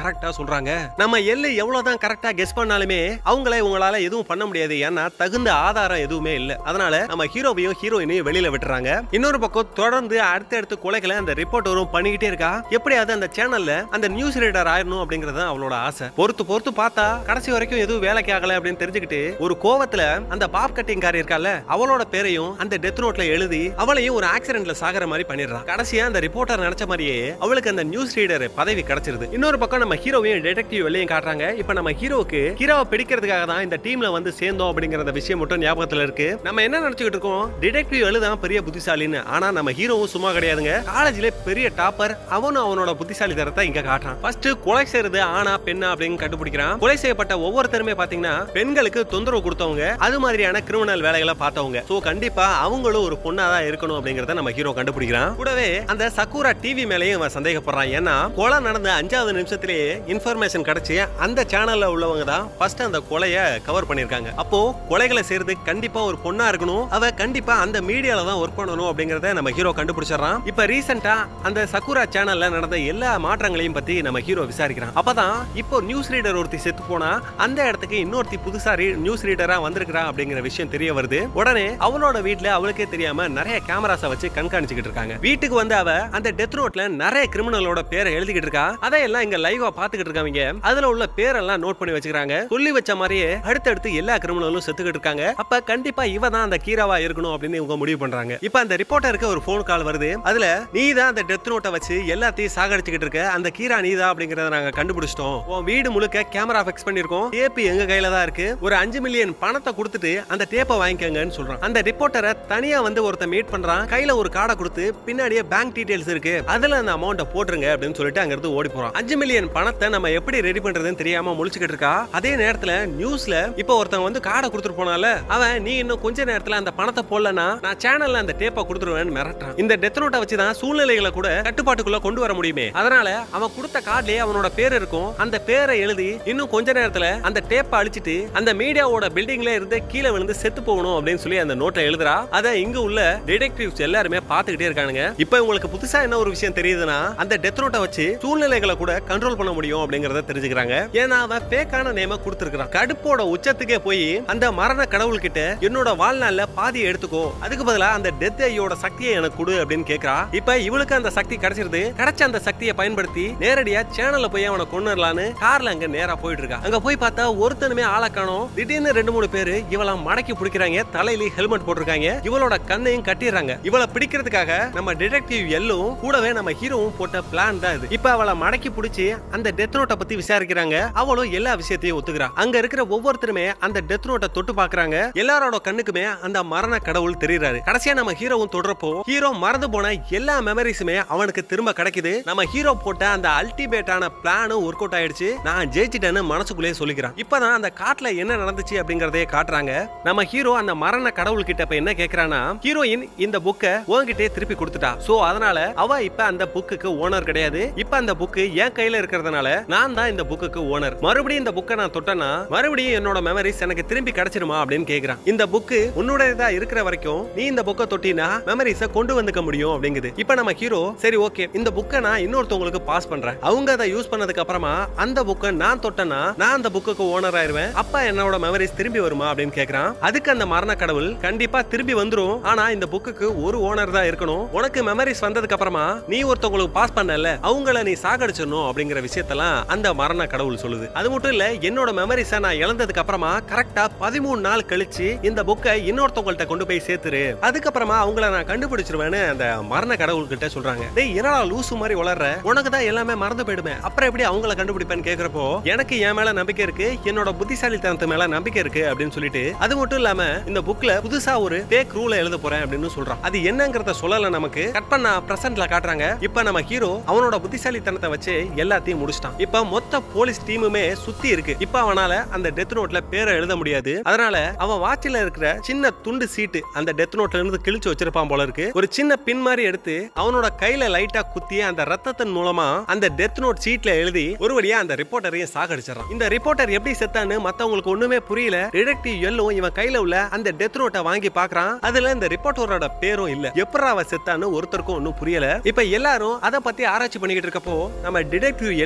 கரெக்டா சொல்றாங்க நம்ம எல்லு எவ்வளவுதான் கரெக்டா கெஸ் பண்ணாலுமே அவங்கள உங்களால எதுவும் பண்ண முடியாது ஏன்னா தகுந்த ஆதாரம் எதுவுமே இல்ல அதனால நம்ம ஹீரோவையும் ஹீரோயினையும் வெளியில விட்டுறாங்க இன்னொரு பக்கம் தொடர்ந்து அடுத்தடுத்து கொலைகளை அந்த ரிப்போர்ட்டரும் பண்ணிக்கிட்டே இருக்கா எப்படியாவது அந்த சேனல்ல அந்த நியூஸ் ரீடர் ஆயிரணும் அப்படிங்கறது அவளோட ஆசை பொறுத்து பொறுத்து பார்த்தா கடைசி வரைக்கும் எதுவும் வேலைக்கு ஆகல அப்படின்னு தெரிஞ்சுக்கிட்டு ஒரு கோவத்துல அந்த பாப் கட்டிங் காரி இருக்கால அவளோட பேரையும் அந்த டெத் நோட்ல எழுதி அவளையும் ஒரு ஆக்சிடென்ட்ல சாகிற மாதிரி பண்ணிடுறான் கடைசியா அந்த ரிப்போர்ட்டர் நினைச்ச மாதிரியே அவளுக்கு அந்த நியூஸ் ரீடர் பதவி கிடைச்சிருது இன்னொரு பக்கம் நம்ம ஹீரோவையும் டிடெக்டிவ் வெளியும் காட்டுறாங்க இப்ப நம்ம ஹீரோவுக்கு ஹீரோவை பிடிக்கிறதுக்காக தான் இந்த டீம்ல வந்து சேர்ந்தோம் அப்படிங்கிற அந்த விஷயம் மட்டும் ஞாபகத்துல இருக்கு நம்ம என்ன நினைச்சுக்கிட்டு இருக்கோம் டிடெக்டிவ் எழுதான் பெரிய புத்திசாலின்னு ஆனா நம்ம ஹீரோவும் சும்மா கிடையாதுங்க காலேஜ்ல பெரிய டாப்பர் அவனும் அவனோட புத்திசாலி தரத்தை இங்க காட்டுறான் ஃபர்ஸ்ட் கொலை செய்யறது ஆனா பெண்ணா அப்படின்னு கண்டுபிடிக்கிறான் கொலை செய்யப்பட்ட ஒவ்வொருத்தருமே பாத்தீங்கன்னா பெண்களுக்கு தொந்தரவு கொடுத்தவங்க அது மாதிரியான கிரிமினல் வேலைகளை பார்த்தவங்க சோ கண்டிப்பா அவங்களும் ஒரு பொண்ணா தான் இருக்கணும் அப்படிங்கறத நம்ம ஹீரோ கண்டுபிடிக்கிறான் கூடவே அந்த சக்கூரா டிவி மேலயும் அவன் சந்தேகப்படுறான் ஏன்னா கொலை நடந்த அஞ்சாவது நிமிஷத்திலேயே இன்ஃபர்மேஷன் கிடைச்சு அந்த சேனல்ல உள்ளவங்க தான் ஃபர்ஸ்ட் அந்த கொலைய கவர் பண்ணிருக்காங்க அப்போ கொலைகளை செய்யறது கண்டிப்பா ஒரு பொண்ணா இருக்கணும் அவ கண்டிப்பா அந்த மீடியால தான் ஒர்க் பண்ணணும் அப்படிங்கறத நம்ம ஹீரோ கண்டுபிடிச்சிடறான் இப்ப ரீசெண்டா அந்த சக்குரா சேனல்ல நடந்த எல்லா மாற்றங்களையும் பத்தி நம்ம ஹீரோ விசாரிக்கிறான் அப்பதான் இப்போ நியூஸ் ரீடர் ஒருத்தி செத்து போனா அந்த இடத்துக்கு இன்னொருத்தி புதுசா நியூஸ் ரீடரா வந்திருக்கிறா அப்படிங்கிற விஷயம் தெரிய வருது உடனே அவளோட வீட்ல அவளுக்கே தெரியாம நிறைய கேமராஸ வச்சு கண்காணிச்சுக்கிட்டு இருக்காங்க வீட்டுக்கு வந்து அவ அந்த டெத் நோட்ல நிறைய கிரிமினலோட பேரை எழுதிக்கிட்டு இருக்கா அதையெல்லாம் இங்க லைவா பாத்துக்கிட்டு இருக்காங்க அதுல உள்ள பேரெல்லாம் நோட் பண்ணி வச்சுக்கிறாங்க சொல்லி வச்ச மாதிரியே அடுத்தடுத்து எல்லா கிரிமினலும் செத்துக்கிட்டு இருக்காங்க அப்ப கண்டிப்பா இவ தான் அந்த கீராவா இருக்கணும் அப்படின்னு இவங்க முடிவு பண்றாங்க இப்ப அந்த ரிப்போர்ட்டருக்கு ஒரு ஃபோன் கால் வருது அதுல நீ தான் அந்த டெத் நோட்டை வச்சு எல்லாத்தையும் சாகடிச்சுக்கிட்டு இருக்க அந்த கீரா நீ தான் அப்படிங்கறத நாங்க கண்டுபிடிச்சிட்டோம் உன் வீடு முழுக்க கேமரா ஃபிக்ஸ் பண்ணிருக்கோம் டேப் எங்க கையில தான் இருக்கு ஒரு அஞ்சு மில்லியன் பணத்தை கொடுத்துட்டு அந்த டேப்பை வாங்கிக்கங்கன்னு சொல்றான் அந்த ரிப்போர்ட்டரை தனியா வந்து ஒருத்த மீட் பண்றான் கையில ஒரு கார்டை கொடுத்து பின்னாடியே பேங்க் டீடைல்ஸ் இருக்கு அதுல அந்த அமௌண்ட்டை போட்டுருங்க அப்படின்னு சொல்லிட்டு அங்க இருந்து ஓடி போறான் அஞ்சு மில்லியன் பணத்தை நம்ம எப்படி ரெடி பண்றதுன்னு தெரியாம முழிச்சுக்கிட்டு இருக்கா அதே நேரத்துல நியூஸ்ல இப்ப ஒருத்தன் வந்து கார்டை கொடுத்துட்டு போனால அவன் நீ இன்னும் கொஞ்ச நேரத்துல அந்த பணத்தை போடலனா நான் சேனல்ல அந்த டேப்பை கொடுத்துருவேன்னு மிரட்டுறான் இந்த டெத் நோட்டை வச்சு தான் சூழ்நிலைகளை கூட கட்டுப்பாட்டுக்குள்ள கொண்டு வர முடியுமே அதனால அவன் கொடுத்த கார்டுலயே அவனோட பேர் இருக்கும் அந்த பேரை எழுதி இன்னும் கொஞ்ச நேரத்துல அந்த டேப்பை அழிச்சிட்டு அந்த மீடியாவோட பில்டிங்ல இருந்து கீழே விழுந்து செத்து போகணும் அப்படின்னு சொல்லி அந்த நோட்டை எழுதுறா அதை இங்க உள்ள டிடெக்டிவ்ஸ் எல்லாருமே பாத்துக்கிட்டே இருக்கானுங்க இப்போ உங்களுக்கு புதுசா என்ன ஒரு விஷயம் தெரியுதுன்னா அந்த டெத் நோட்டை வச்சு சூழ்நிலைகளை கூட கண்ட்ரோல் பண்ண முடியும் அப்படிங்கறத தெரிஞ்சுக்கிறாங்க ஏன்னா அவன் ஃபேக்கான நேம கொடுத்திருக்கான் கடுப்போட உச்சத்துக்கே போய் அந்த மரண கடவுள் கிட்ட என்னோட வாழ்நாள்ல பாதியை எடுத்துக்கோ அதுக்கு பதிலா அந்த டெத் ஐயோட சக்தியை எனக்கு கொடு அப்படின்னு கேக்குறா இப்ப இவளுக்கு அந்த சக்தி கிடைச்சிருது கிடைச்ச அந்த சக்தியை பயன்படுத்தி நேரடியா சேனல்ல போய் அவனை கொண்டுலான்னு கார்ல அங்க நேரா போயிட்டு இருக்கா அங்க போய் பார்த்தா ஒருத்தனுமே ஆளை காணோம் திடீர்னு ரெண்டு மூணு பேரு இவள மடக்கி பிடிக்கிறாங்க தலையில ஹெல்மெட் போட்டிருக்காங்க இவளோட கண்ணையும் கட்டிடுறாங்க இவளை பிடிக்கிறதுக்காக நம்ம டிடெக்டிவ் எல்லும் கூடவே நம்ம ஹீரோவும் போட்ட பிளான் தான் இது இப்ப அவளை மடக்கி பிடிச்சி அந்த டெத் நோட்டை பத்தி விசாரிக்கிறாங்க அவளும் எல்லா விஷயத்தையும் ஒத்துக்கிறா அங்க இருக்கிற ஒவ்வொருத்தருமே அந்த டெத் நோட்டை தொட்டு பாக்குறாங்க எல்லாரோட கண்ணுக்குமே அந்த மரண கடவுள் தெரியறாரு கடைசியா நம்ம ஹீரோவும் தொடரப்போ ஹீரோ மறந்து போன எல்லா மெமரிஸுமே அவனுக்கு திரும்ப கிடைக்குது நம்ம ஹீரோ போட்ட அந்த அல்டிமேட்டான பிளானும் ஒர்க் அவுட் ஆயிடுச்சு நான் ஜெயிச்சிட்டேன்னு மனசுக்குள்ளேயே சொல்லிக்கிறான் இப்பதான் அந்த காட்டுல என்ன நடந்துச்சு அப்படிங்கறதையே காட்டுறாங்க நம்ம ஹீரோ அந்த மரண கடவுள் கிட்ட இப்ப என்ன கேக்குறானா ஹீரோயின் இந்த புக்கை உன்கிட்டே திருப்பி கொடுத்துட்டா சோ அதனால அவ இப்ப அந்த புக்குக்கு ஓனர் கிடையாது இப்ப அந்த புக்கு என் கையில இருக்கிறதுனால நான் தான் இந்த புக்குக்கு ஓனர் மறுபடியும் இந்த புக்கை நான் தொட்டனா மறுபடியும் என்னோட மெமரிஸ் எனக்கு திரும்பி கிடைச்சிருமா அப்படின்னு கேக்குறான் இந்த புக்கு உன்னுடையதா இருக்கிற வரைக்கும் நீ இந்த புக்கை தொட்டினா மெமரிஸ கொண்டு வந்துக்க முடியும் அப்படிங்குது இப்ப நம்ம ஹீரோ சரி ஓகே இந்த புக்கை நான் இன்னொருத்தவங்களுக்கு பாஸ் பண்றேன் அவங்க அதை யூஸ் பண்ணதுக்கு அப்புறமா அந்த புக்கை நான் தொட்டனா நான் அந்த புக்குக்கு ஓனர் ஆயிருவேன் அப்ப என்னோட மெமரிஸ் திரும்பி வருமா அப்படின்னு கேக்குறான் அதுக்கு அந்த மரண கடவுள் கண்டிப்பா திரும்பி வந்துரும் ஆனா இந்த புக்குக்கு ஒரு ஓனர் தான் இருக்கணும் உனக்கு மெமரிஸ் வந்ததுக்கு அப்புறமா நீ ஒருத்தவங்களுக்கு பாஸ் பண்ணல அவங்கள நீ சாகடிச்சிடணும் அப்படிங்கிற விஷயத்தெல்லாம் அந்த மரண கடவுள் சொல்லுது அது மட்டும் இல்ல என்னோட மெமரிஸ நான் இழந்ததுக்கு அப்புறமா கரெக்டா பதிமூணு நாள் கழிச்சு இந்த புக்கை இன்னொருத்தவங்கள்ட்ட கொண்டு போய் சேர்த்துரு அதுக்கப்புறமா அவங்கள நான் கண்டுபிடிச்சிருவேன்னு அந்த மரண கடவுள் கிட்ட சொல்றாங்க டேய் என்னடா லூசு மாதிரி வளர்ற உனக்கு தான் எல்லாமே மறந்து போயிடுமே அப்புறம் எப்படி அவங்கள கண்டுபிடிப்பேன்னு கேக்குறப்போ எனக்கு என் மேல நம்பிக்கை இருக்கு என்னோட புத்திசாலித்தனத்து மேல நம்பிக்கை இருக்கு அப்படின்னு சொல்லிட்டு அது மட்டும் இல்லாம இந்த புக்ல புதுசா ஒரு ஃபேக் ரூல எழுத போறேன் அப்படின்னு சொல்றான் அது என்னங்கறத சொல்லல நமக்கு கட் பண்ண பிரசன்ட்ல காட்டுறாங்க இப்ப நம்ம ஹீரோ அவனோட புத்திசாலித்தனத்தை வச்சு எல்லாத்தையும் முடிச்சிட்டான் இப்ப மொத்த போலீஸ் டீமுமே சுத்தி இருக்கு இப்ப அவனால அந்த டெத் நோட்ல பேரை எழுத முடியாது அதனால அவன் வாட்சில இருக்கிற சின்ன துண்டு சீட்டு அந்த டெத் நோட்ல இருந்து கிழிச்சு வச்சிருப்பான் போல இருக்கு ஒரு சின்ன பின் மாதிரி எடுத்து அவனோட கையில லைட்டா குத்தி அந்த ரத்தத்தின் மூலமா அந்த டெத் நோட் சீட்ல எழுதி ஒரு வழியா அந்த ரிப்போர்ட்டரையும் சாகடிச்சிடறான் இந்த ரிப்போர்ட்டர் எப்படி செத்தான்னு மத்தவங்களுக்கு ஒண்ணுமே புரியல டிடெக்டிவ் எல்லும் இவன் கையில உள்ள அந்த டெத் நோட்டை வாங்கி பாக்குறான் அதுல இந்த ரிப்போர்ட்டரோட பேரும் இல்ல எப்படா அவ செத்தான்னு ஒருத்தருக்கும் ஒன்னும் புரியல இப்ப எல்லாரும் அத பத்தி ஆராய்ச்சி பண்ணிக்கிட்டு இருக்கப்போ நம்ம டிடெக்டிவ் எல்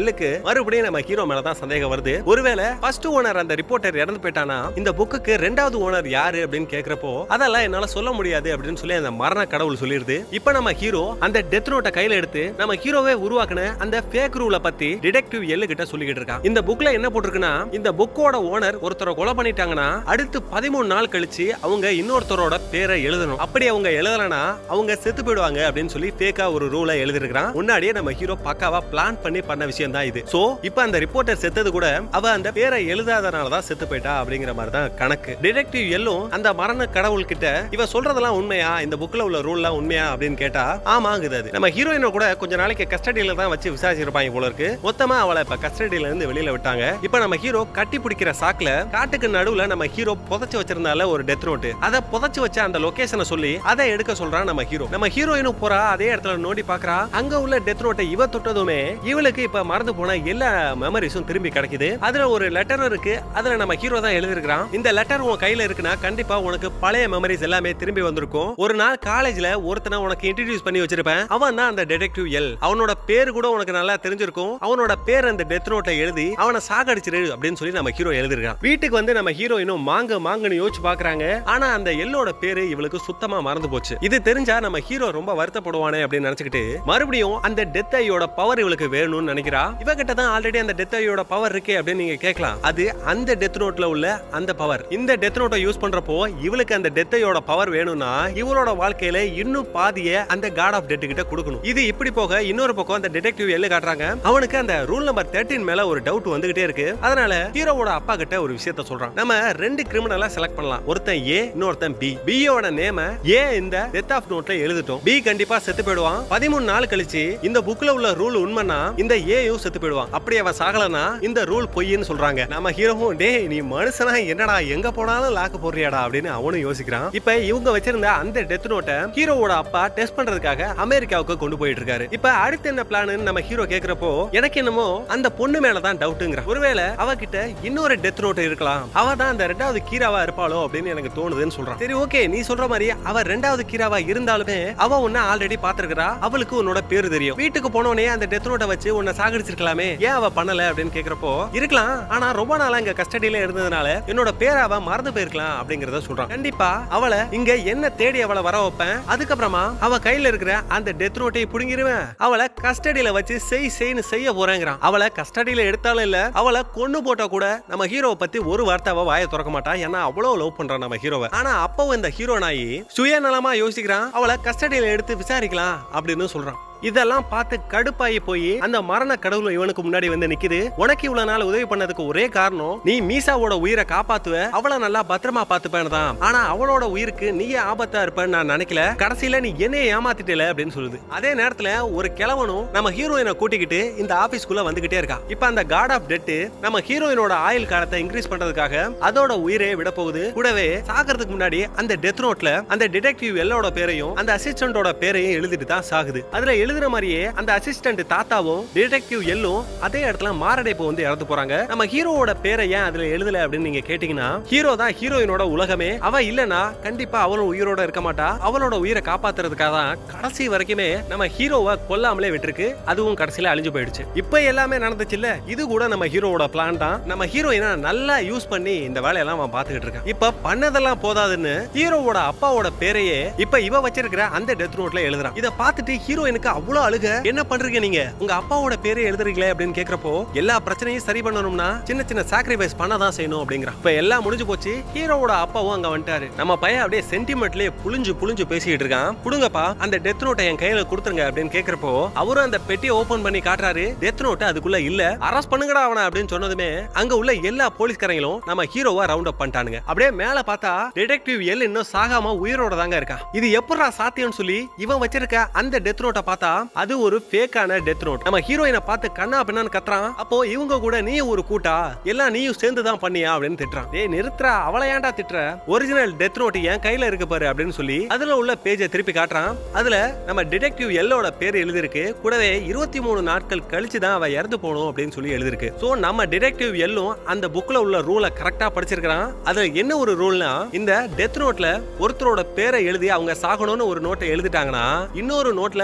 எல்லுக்கு மறுபடியும் நம்ம ஹீரோ மேல தான் சந்தேகம் வருது ஒருவேளை ஃபர்ஸ்ட் ஓனர் அந்த ரிப்போர்ட்டர் இறந்து போயிட்டானா இந்த புக்குக்கு ரெண்டாவது ஓனர் யாரு அப்படின்னு கேக்குறப்போ அதெல்லாம் என்னால சொல்ல முடியாது அப்படின்னு சொல்லி அந்த மரண கடவுள் சொல்லிருது இப்ப நம்ம ஹீரோ அந்த டெத் நோட்டை கையில எடுத்து நம்ம ஹீரோவே உருவாக்குன அந்த ஃபேக் ரூல பத்தி டிடெக்டிவ் எல்லு கிட்ட சொல்லிக்கிட்டு இருக்கான் இந்த புக்ல என்ன போட்டிருக்குன்னா இந்த புக்கோட ஓனர் ஒருத்தரை கொலை பண்ணிட்டாங்கன்னா அடுத்து பதிமூணு நாள் கழிச்சு அவங்க இன்னொருத்தரோட பேரை எழுதணும் அப்படி அவங்க எழுதலனா அவங்க செத்து போயிடுவாங்க அப்படின்னு சொல்லி ஃபேக்கா ஒரு ரூலை எழுதிருக்கான் முன்னாடியே நம்ம ஹீரோ பக்காவா பிளான் பண்ணி பண்ண விஷயம் தான் இது சோ இப்போ அந்த ரிப்போர்ட்டர் செத்தது கூட அவ அந்த பேரை எழுதாதனால தான் செத்து போயிட்டா அப்படிங்கிற மாதிரி தான் கணக்கு டிடெக்டிவ் எல்லும் அந்த மரண கடவுள் கிட்ட இவ சொல்றதெல்லாம் உண்மையா இந்த புக்ல உள்ள ரூல்லாம் உண்மையா அப்படின்னு கேட்டா ஆமாங்குது அது நம்ம ஹீரோயினை கூட கொஞ்ச நாளைக்கு கஸ்டடியில தான் வச்சு விசாரிச்சிருப்பாங்க போல இருக்கு மொத்தமா அவளை இப்ப கஸ்டடியில இருந்து வெளியில விட்டாங்க இப்ப நம்ம ஹீரோ கட்டி பிடிக்கிற சாக்குல காட்டுக்கு நடுவுல நம்ம ஹீரோ புதைச்சு வச்சிருந்தால ஒரு டெத் நோட்டு அதை புதைச்சு வச்ச அந்த லொகேஷனை சொல்லி அதை எடுக்க சொல்றான் நம்ம ஹீரோ நம்ம ஹீரோயினும் போறா அதே இடத்துல நோண்டி பாக்குறா அங்க உள்ள டெத் நோட்டை இவ தொட்டதுமே இவளுக்கு இப்ப மறந்து போன எல்லா மெமரிஸும் திரும்பி கிடைக்குது அதுல ஒரு லெட்டர் இருக்கு அதுல நம்ம ஹீரோ தான் எழுதிருக்கான் இந்த லெட்டர் உன் கையில இருக்குன்னா கண்டிப்பா உனக்கு பழைய மெமரிஸ் எல்லாமே திரும்பி வந்திருக்கும் ஒரு நாள் காலேஜ்ல ஒருத்தனை உனக்கு இன்ட்ரடியூஸ் பண்ணி வச்சிருப்பேன் அவன் தான் அந்த டிடெக்டிவ் எல் அவனோட பேர் கூட உனக்கு நல்லா தெரிஞ்சிருக்கும் அவனோட பேர் அந்த டெத் நோட்டை எழுதி அவனை சாகடிச்சிரு அப்படின்னு சொல்லி நம்ம ஹீரோ எழுதிருக்கான் வீட்டுக்கு வந்து நம்ம ஹீரோயினும் மாங்க மாங்கன்னு யோசிச்சு பாக்குறாங்க ஆனா அந்த எல்லோட பேரு இவளுக்கு சுத்தமா மறந்து போச்சு இது தெரிஞ்சா நம்ம ஹீரோ ரொம்ப வருத்தப்படுவானே அப்படின்னு நினைச்சுக்கிட்டு மறுபடியும் அந்த டெத் ஐயோட பவர் இவளுக்கு வேணும்னு நினைக்கிறா இவகிட்ட தான் ஆல்ரெடி அந்த டெத் ஐயோட பவர் இருக்கே அப்படின்னு நீங்க கேட்கலாம் அது அந்த டெத் நோட்ல உள்ள அந்த பவர் இந்த டெத் நோட்டை யூஸ் பண்றப்போ இவளுக்கு அந்த டெத் ஐயோட பவர் வேணும்னா இவளோட வாழ்க்கையில இன்னும் பாதிய அந்த காட் ஆஃப் டெட் கிட்ட கொடுக்கணும் இது இப்படி போக இன்னொரு பக்கம் அந்த டிடெக்டிவ் எல்ல காட்டுறாங்க அவனுக்கு அந்த ரூல் நம்பர் தேர்ட்டின் மேல ஒரு டவுட் வந்துகிட்டே இருக்கு அதனால ஹீரோவோட அப்பா கிட்ட ஒரு விஷயத்த சொல்றான் நம்ம ரெண்டு கிரிமினலா செலக்ட் பண்ணலாம் ஒருத்தன் ஏ இன்னொருத்தன் பி பியோட நேம ஏ இந்த டெத் ஆஃப் நோட்ல எழுதிட்டோம் பி கண்டிப்பா செத்து போயிடுவான் பதிமூணு நாள் கழிச்சு இந்த புக்ல உள்ள ரூல் உண்மைனா இந்த ஏயும் செத்து போயிடுவான் அப்படி அவன் சாகலனா இந்த ரூல் பொய்ன்னு சொல்றாங்க நம்ம ஹீரோவும் டே நீ மனுஷனா என்னடா எங்க போனாலும் லாக்கு போடுறியாடா அப்படின்னு அவனும் யோசிக்கிறான் இப்ப இவங்க வச்சிருந்த அந்த டெத் நோட்டை ஹீரோவோட அப்பா டெஸ்ட் பண்றதுக்காக அமெரிக்காவுக்கு கொண்டு போயிட்டு இருக்காரு இப்ப அடுத்து என்ன பிளான் நம்ம ஹீரோ கேக்குறப்போ எனக்கு என்னமோ அந்த பொண்ணு மேலதான் டவுட்டுங்கிற ஒருவேளை அவகிட்ட இன்னொரு டெத் நோட் இருக்கலாம் அவ தான் அந்த ரெண்டாவது கீராவா இருப்பாளோ அப்படின்னு எனக்கு தோணுதுன்னு சொல்றான் சரி ஓகே நீ சொல்ற மாதிரி அவ ரெண்டாவது கீராவா இருந்தாலுமே அவ உன்ன ஆல்ரெடி பாத்துருக்கா அவளுக்கு உன்னோட பேரு தெரியும் வீட்டுக்கு போனோடனே அந்த டெத் நோட்டை வச்சு உன்னை சாகடிச்சிருக்கலாமே ஏன் அவ பண்ணல அப்படின்னு கேக்குறப்போ இருக்கலாம் ஆனா ரொம்ப நாளா இங்க கஸ்டடியில இருந்ததுனால என்னோட பேரை அவ மறந்து போயிருக்கலாம் அப்படிங்கறத சொல்றான் கண்டிப்பா அவளை இங்க என்ன தேடி அவளை வர வைப்பேன் அதுக்கப்புறமா அவ கையில இருக்கிற அந்த டெத் நோட்டையை புடுங்கிருவேன் அவளை கஸ்டடியில வச்சு செய் செய்ன்னு செய்ய போறேங்கிறான் அவளை கஸ்டடியில எடுத்தாலும் இல்ல அவளை கொண்டு போட்டா கூட நம்ம ஹீரோவை பத்தி ஒரு வார்த்தை அவ வாயை திறக்க மாட்டா ஏன்னா அவ்வளவு லவ் பண்றான் நம்ம ஹீரோவை ஆனா அப்பவும் இந்த ஹீரோ நாயி சுயநலமா யோசிக்கிறான் அவளை கஸ்டடியில எடுத்து விசாரிக்கலாம் அப்படின்னு சொல்றான் இதெல்லாம் பார்த்து கடுப்பாயி போய் அந்த மரண கடவுள் இவனுக்கு முன்னாடி வந்து நிக்குது உனக்கு இவ்வளவு நாள் உதவி பண்ணதுக்கு ஒரே காரணம் நீ மீசாவோட உயிரை காப்பாத்துவ அவளை நல்லா பத்திரமா பாத்துப்பேன்னு தான் ஆனா அவளோட உயிருக்கு நீயே ஆபத்தா இருப்பேன்னு நான் நினைக்கல கடைசியில நீ என்னைய ஏமாத்திட்டல அப்படின்னு சொல்லுது அதே நேரத்துல ஒரு கிழவனும் நம்ம ஹீரோயினை கூட்டிக்கிட்டு இந்த ஆபீஸ்க்குள்ள வந்துகிட்டே இருக்கா இப்ப அந்த காட் ஆஃப் டெட் நம்ம ஹீரோயினோட ஆயுள் காலத்தை இன்க்ரீஸ் பண்றதுக்காக அதோட உயிரை விட போகுது கூடவே சாகிறதுக்கு முன்னாடி அந்த டெத் நோட்ல அந்த டிடெக்டிவ் எல்லோட பேரையும் அந்த அசிஸ்டன்டோட பேரையும் எழுதிட்டு தான் சாகுது அதுல எழுதுற மாதிரியே அந்த அசிஸ்டன்ட் தாத்தாவும் டிடெக்டிவ் எல்லும் அதே இடத்துல மாரடைப்பு வந்து இறந்து போறாங்க நம்ம ஹீரோவோட பேரை ஏன் அதுல எழுதல அப்படின்னு நீங்க கேட்டீங்கன்னா ஹீரோ தான் ஹீரோயினோட உலகமே அவ இல்லனா கண்டிப்பா அவளும் உயிரோட இருக்க மாட்டா அவளோட உயிரை காப்பாத்துறதுக்காக தான் கடைசி வரைக்குமே நம்ம ஹீரோவை கொல்லாமலே விட்டுருக்கு அதுவும் கடைசியில அழிஞ்சு போயிடுச்சு இப்ப எல்லாமே நடந்துச்சு இல்ல இது கூட நம்ம ஹீரோவோட பிளான் தான் நம்ம ஹீரோயினை நல்லா யூஸ் பண்ணி இந்த வேலையெல்லாம் அவன் பாத்துக்கிட்டு இருக்கான் இப்ப பண்ணதெல்லாம் போதாதுன்னு ஹீரோவோட அப்பாவோட பேரையே இப்ப இவ வச்சிருக்கிற அந்த டெத் நோட்ல எழுதுறான் இத பார்த்துட்டு ஹீரோயினுக்கு அவ்வளவு அழுக என்ன பண்றீங்க நீங்க உங்க அப்பாவோட பேரை எழுதுறீங்களே அப்படின்னு கேக்குறப்போ எல்லா பிரச்சனையும் சரி பண்ணணும்னா சின்ன சின்ன சாக்ரிஃபைஸ் பண்ண தான் செய்யணும் அப்படிங்கிறான் இப்ப எல்லாம் முடிஞ்சு போச்சு ஹீரோவோட அப்பாவும் அங்க வந்துட்டாரு நம்ம பையன் அப்படியே சென்டிமெண்ட்லயே புளிஞ்சு புளிஞ்சு பேசிட்டு இருக்கான் புடுங்கப்பா அந்த டெத் நோட்டை என் கையில கொடுத்துருங்க அப்படின்னு கேக்குறப்போ அவரும் அந்த பெட்டியை ஓபன் பண்ணி காட்டுறாரு டெத் நோட்டு அதுக்குள்ள இல்ல அரெஸ்ட் பண்ணுங்கடா அவன அப்படின்னு சொன்னதுமே அங்க உள்ள எல்லா போலீஸ்காரங்களும் நம்ம ஹீரோவா ரவுண்ட் அப் பண்ணிட்டானுங்க அப்படியே மேல பார்த்தா டிடெக்டிவ் எல் இன்னும் சாகாம உயிரோட தாங்க இருக்கா இது எப்படா சாத்தியம்னு சொல்லி இவன் வச்சிருக்க அந்த டெத் நோட்டை பார்த்தா அது ஒரு ஃபேக்கான டெத் நோட் நம்ம ஹீரோயினை பார்த்து கண்ணா பின்னான்னு கத்துறான் அப்போ இவங்க கூட நீ ஒரு கூட்டா எல்லாம் நீயும் சேர்ந்து தான் பண்ணியா அப்படின்னு திட்டுறான் டேய் நிறுத்துறா அவளை ஏன்டா திட்டுற ஒரிஜினல் டெத் நோட் என் கையில இருக்கு பாரு அப்படின்னு சொல்லி அதுல உள்ள பேஜை திருப்பி காட்டுறான் அதுல நம்ம டிடெக்டிவ் எல்லோட பேர் எழுதிருக்கு கூடவே இருபத்தி மூணு நாட்கள் கழிச்சு தான் அவ இறந்து போகணும் அப்படின்னு சொல்லி எழுதிருக்கு சோ நம்ம டிடெக்டிவ் எல்லும் அந்த புக்ல உள்ள ரூலை கரெக்டா படிச்சிருக்கான் அதுல என்ன ஒரு ரூல்னா இந்த டெத் நோட்ல ஒருத்தரோட பேரை எழுதி அவங்க சாகணும்னு ஒரு நோட்டை எழுதிட்டாங்கன்னா இன்னொரு நோட்ல அதை எழுத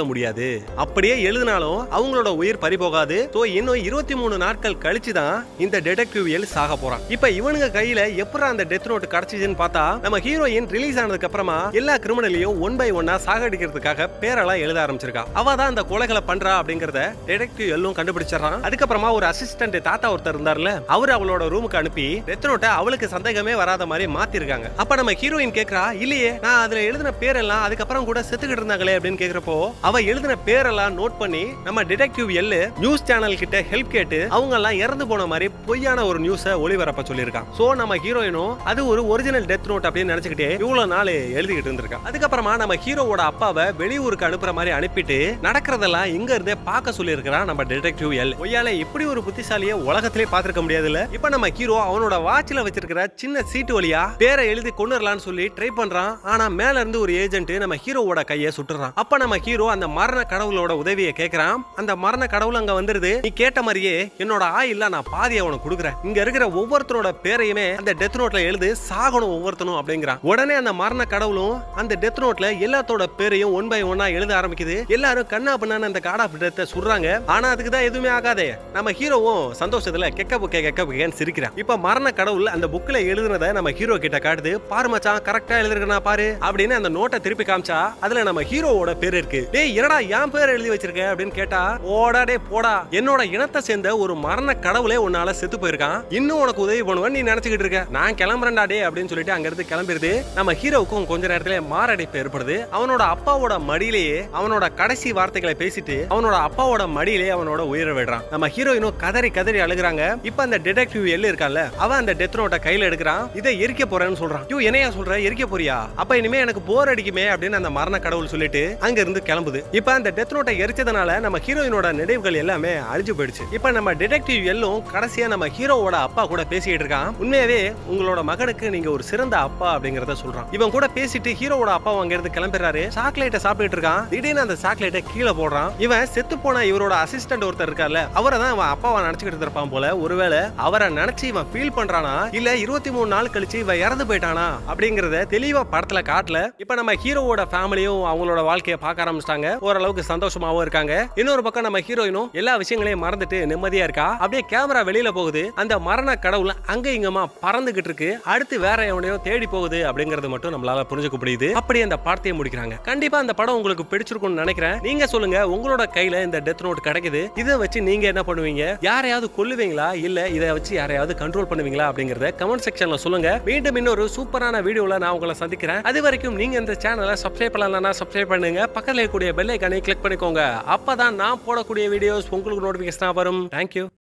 முடியாது அப்படியே எழுதினாலும் அவங்களோட உயிர் பறி போகாது சோ இன்னும் இருபத்தி மூணு நாட்கள் கழிச்சு தான் இந்த டிடெக்டிவ் எல் சாக போறான் இப்ப இவனுங்க கையில எப்படா அந்த டெத் நோட் கிடைச்சிச்சுன்னு பார்த்தா நம்ம ஹீரோயின் ரிலீஸ் ஆனதுக்கு அப்புறமா எல்லா கிரிமினலையும் ஒன் பை ஒன்னா சாகடிக்கிறதுக்காக பேரெல்லாம் எழுத ஆரம்பிச்சிருக்கா அவ தான் அந்த கொலைகளை பண்றா அப்படிங்கறத டிடெக்டிவ் எல்லும் கண்டுபிடிச்சிடறான் அதுக்கப்புறமா ஒரு அசிஸ்டன்ட் தாத்தா ஒருத்தர் இருந்தார்ல அவர் அவளோட ரூமுக்கு அனுப்பி டெத் நோட்டை அவளுக்கு சந்தேகமே வராத மாதிரி மாத்திருக்காங்க அப்ப நம்ம ஹீரோயின் கேக்குறா இல்லையே நான் அதுல எழுதின பேரெல்லாம் அதுக்கப்புறம் கூட செத்துக்கிட்டு இருந்தாங்களே அப்படின்னு கேக்குறப்போ அவ எழுதின பேரெல்லாம் நோட் பண்ணி நம்ம டிடெக்டிவ் எல்லு நியூஸ் சேனல் கிட்ட ஹெல்ப் கேட்டு அவங்க எல்லாம் இறந்து போன மாதிரி பொய்யான ஒரு நியூஸ ஒளிபரப்ப சொல்லியிருக்கான் சோ நம்ம ஹீரோயினும் அது ஒரு ஒரிஜினல் டெத் நோட் அப்படின்னு நினைச்சுக்கிட்டே இவ்வளவு நாள் எழுதிக்கிட்டு இருந்திருக்கான் அதுக்கப்புறமா நம்ம ஹீரோவோட அப்பாவை வெளியூருக்கு அனுப்புற மாதிரி அனுப்பிட்டு நடக்கிறதெல்லாம் இங்க இருந்தே பார்க்க சொல்லியிருக்கிறான் நம்ம டிடெக்டிவ் எல் ஒய்யால இப்படி ஒரு புத்திசாலியை உலகத்திலே பார்த்திருக்க முடியாதுல்ல இப்ப நம்ம ஹீரோ அவனோட வாட்ச்ல வச்சிருக்கிற சின்ன சீட்டு வழியா பேரை எழுதி கொண்டுறலாம்னு சொல்லி ட்ரை பண்றான் ஆனா மேல இருந்து ஒரு ஏஜென்ட் நம்ம ஹீரோவோட கையை சுட்டுறான் அப்ப நம்ம ஹீரோ அந்த மரண கடவுளோட உதவியை கேக்குறான் அந்த மரண கடவுள் அங்க வந்துருது நீ கேட்ட மாதிரியே என்னோட ஆயில்ல நான் பாதியை உனக்கு கொடுக்குறேன் இங்க இருக்கிற ஒவ்வொருத்தரோட பேரையுமே அந்த டெத் நோட்ல எழுது சாகணும் ஒவ்வொருத்தனும் அப்படிங்கிறான் உடனே அந்த மரண கடவுளும் அந்த டெத் நோட்ல எல்லாத்தோட பேரையும் ஒன் பை ஒன்னா எழுத ஆரம்பிக்குது எல்லாரும் கண்ணா பண்ணான்னு அந்த காடா டெத்தை சுடுறாங்க ஆனா அதுக்கு தான் எதுவுமே ஆகாதே நம்ம ஹீரோவும் சந்தோஷத்துல கெக்க புக்கே கெக்க புக்கேன்னு சிரிக்கிறான் இப்ப மரண கடவுள் அந்த புக்ல எழுதுனத நம்ம ஹீரோ கிட்ட காட்டுது பாரு மச்சான் கரெக்டா எழுதிருக்கா பாரு அப்படின்னு அந்த நோட்டை திருப்பி காமிச்சா அதுல நம்ம ஹீரோவோட பேர் இருக்கு டேய் என்னடா என் பேர் எழுதி வச்சிருக்க அப்படின்னு கேட்டா ஓடா டே போடா என்னோட இனத்தை சேர்ந்த ஒரு மரண கடவுளே உன்னால செத்து போயிருக்கான் இன்னும் உனக்கு உதவி பண்ணுவேன் நீ நினைச்சுக்கிட்டு இருக்க நான் கிளம்புறேன்டா டே அப்படின்னு சொல்லிட்டு அங்க இருந்து கிளம்பிடுது நம்ம ஹீரோவுக்கும் கொஞ்ச நேரத்துல மாரடைப்பு ஏற்படுது அவனோட அப்பாவோட மடியிலேயே அவனோட கடைசி வார்த்தைகளை பேசிட்டு அவனோட அப்பாவோட மடியிலே அவனோட உயிரை விடுறான் நம்ம ஹீரோயினும் கதறி கதறி அழுகுறாங்க இப்ப அந்த டிடெக்டிவ் எல்லு இருக்கான்ல அவன் அந்த டெத் நோட்டை கையில எடுக்கிறான் இதை எரிக்க போறேன்னு சொல்றான் ஐயோ என்னையா சொல்ற எரிக்க போறியா அப்ப இனிமே எனக்கு போர் அடிக்குமே அப்படின்னு அந்த மரண கடவுள் சொல்லிட்டு அங்க இருந்து கிளம்புது இப்ப அந்த டெத் நோட்டை எரிச்சதுனால நம்ம ஹீரோயினோட நினைவுகள் எல்லாமே அழிஞ்சு போயிடுச்சு இப்ப நம்ம டிடெக்டிவ் எல்லும் கடைசியா நம்ம ஹீரோவோட அப்பா கூட பேசிட்டு இருக்கான் உண்மையாவே உங்களோட மகனுக்கு நீங்க ஒரு சிறந்த அப்பா அப்படிங்கறத சொல்றான் இவன் கூட பேசிட்டு ஹீரோவோட அப்பா அங்க இருந்து கிளம்பிடுறாரு சாக்லேட்டை சாப்பிட்டுட்டு இருக்கான் திடீர்னு அந்த சாக்லேட்டை கீழே போடுறான் இவன் செத்து போன இவரோட அசிஸ்டன்ட் ஒருத்தர் இருக்கார்ல அவரை தான் அவன் அப்பாவை நினைச்சுக்கிட்டு இருப்பான் போல ஒருவேளை அவரை நினைச்சு இவன் ஃபீல் பண்றானா இல்ல இருபத்தி மூணு நாள் கழிச்சு இவன் இறந்து போயிட்டானா அப்படிங்கறத தெளிவா படத்துல காட்டல இப்ப நம்ம ஹீரோவோட ஃபேமிலியும் அவங்களோட வாழ்க்கையை பார்க்க ஆரம்பிச்சிட்டாங்க ஓரளவுக்கு சந்தோஷமாவும் இருக்காங்க இன்னொரு பக்கம் நம்ம ஹீரோயினும் எல்லா விஷயங்களையும் மறந்துட்டு நிம்மதியா இருக்கா அப்படியே கேமரா வெளியில போகுது அந்த மரண கடவுள் அங்க இங்கமா பறந்துகிட்டு இருக்கு அடுத்து வேற எவனையோ தேடி போகுது அப்படிங்கறது மட்டும் நம்மளால புரிஞ்சுக்க முடியுது அப்படி அந்த படத்தையே முடிக்கிறாங்க கண்டிப்பா அந்த படம் உங்களுக்கு பிடிச்சிருக்கும்னு நினைக்கிறேன் நீங்க சொல்லுங்க உங்களோட கையில இந்த டெத் நோட் கிடைக்குது இதை வச்சு நீங்க என்ன பண்ணுவீங்க யாரையாவது கொல்லுவீங்களா இல்ல இதை வச்சு யாரையாவது கண்ட்ரோல் பண்ணுவீங்களா அப்படிங்கறத கமெண்ட் செக்ஷன்ல சொல்லுங்க மீண்டும் இன்னொரு சூப்பரான வீடியோல நான் உங்களை சந்திக்கிறேன் அது வரைக்கும் நீங்க இந்த சேனலை சப்ஸ்கிரைப் பண்ணலன்னா சப்ஸ்கிரைப் பண்ணுங்க பக்கத்துல இருக்கக்கூடிய பெல் ஐக்கானை கிளிக் பண்ணிக்கோங்க அப்பதான் நான் போடக்கூடிய வீடியோஸ் உங்களுக்கு நோட்டிபிகேஷன் வரும் தேங்க்யூ